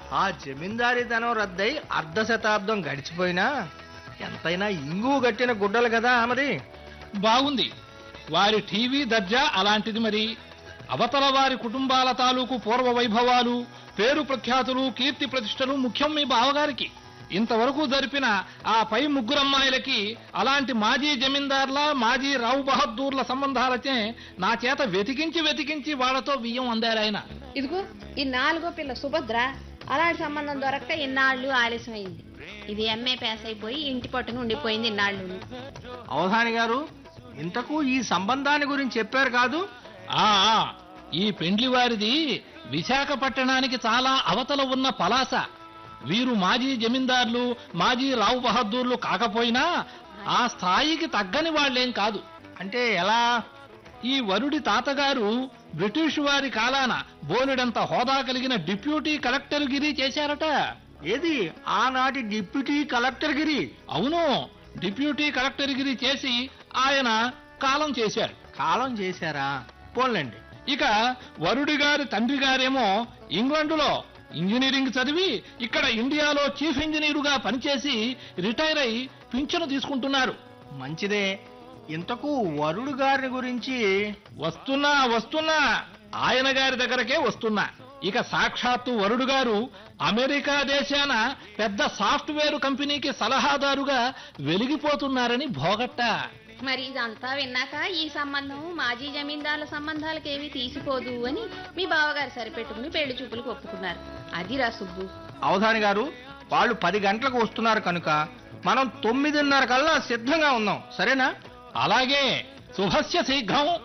ఆ జమీందారీతనం రద్దై అర్ధ శతాబ్దం గడిచిపోయినా ఎంతైనా ఇంగు గట్టిన గుడ్డలు కదా ఆమెది బాగుంది వారి టీవీ దర్జా అలాంటిది మరి అవతల వారి కుటుంబాల తాలూకు పూర్వ వైభవాలు పేరు ప్రఖ్యాతులు కీర్తి ప్రతిష్టలు ముఖ్యం మీ బావగారికి ఇంతవరకు జరిపిన ఆ పై ముగ్గురమ్మాయిలకి అలాంటి మాజీ జమీందార్ల మాజీ రావు బహద్దూర్ల సంబంధాలచే నా చేత వెతికించి వెతికించి వాళ్ళతో బియ్యం అందారాయన ఇదిగో ఈ నాలుగో పిల్ల సుభద్ర అలాంటి సంబంధం దొరకక ఇన్నాళ్ళు ఆలస్యమైంది ఇది ఎంఏ పాస్ అయిపోయి ఇంటి పట్టున ఉండిపోయింది ఇన్నాళ్ళు అవధాని గారు ఇంతకు ఈ సంబంధాన్ని గురించి చెప్పారు కాదు ఆ ఆ, ఈ పెండ్లి వారిది విశాఖపట్టణానికి చాలా అవతల ఉన్న పలాస వీరు మాజీ జమీందార్లు మాజీ రావు బహద్దూర్లు కాకపోయినా ఆ స్థాయికి తగ్గని వాళ్ళేం కాదు అంటే ఎలా ఈ వరుడి తాతగారు బ్రిటిష్ వారి కాలాన బోలెడంత హోదా కలిగిన డిప్యూటీ కలెక్టర్ గిరి చేశారట ఏది ఆనాటి డిప్యూటీ కలెక్టర్ గిరి అవును డిప్యూటీ కలెక్టర్ గిరి చేసి ఆయన కాలం చేశారు కాలం చేశారా పోన్లండి ఇక వరుడి గారి తండ్రి గారేమో ఇంగ్లండులో ఇంజనీరింగ్ చదివి ఇక్కడ ఇండియాలో చీఫ్ ఇంజనీరుగా పనిచేసి రిటైర్ అయి పింఛను తీసుకుంటున్నారు మంచిదే ఇంతకు వరుడు గారి గురించి వస్తున్నా వస్తున్నా ఆయన గారి దగ్గరకే వస్తున్నా ఇక సాక్షాత్తు వరుడు గారు అమెరికా దేశాన పెద్ద సాఫ్ట్వేర్ కంపెనీకి సలహాదారుగా వెలిగిపోతున్నారని భోగట్ట మరి ఇదంతా విన్నాక ఈ సంబంధం మాజీ జమీందారుల సంబంధాలకు ఏమీ తీసిపోదు అని మీ బావగారు సరిపెట్టుకుని పెళ్లి చూపులకు ఒప్పుకున్నారు అదిరా సుబ్బు అవధాని గారు వాళ్ళు పది గంటలకు వస్తున్నారు కనుక మనం తొమ్మిదిన్నర కల్లా సిద్ధంగా ఉన్నాం సరేనా అలాగే శుభస్య శీఘ్రం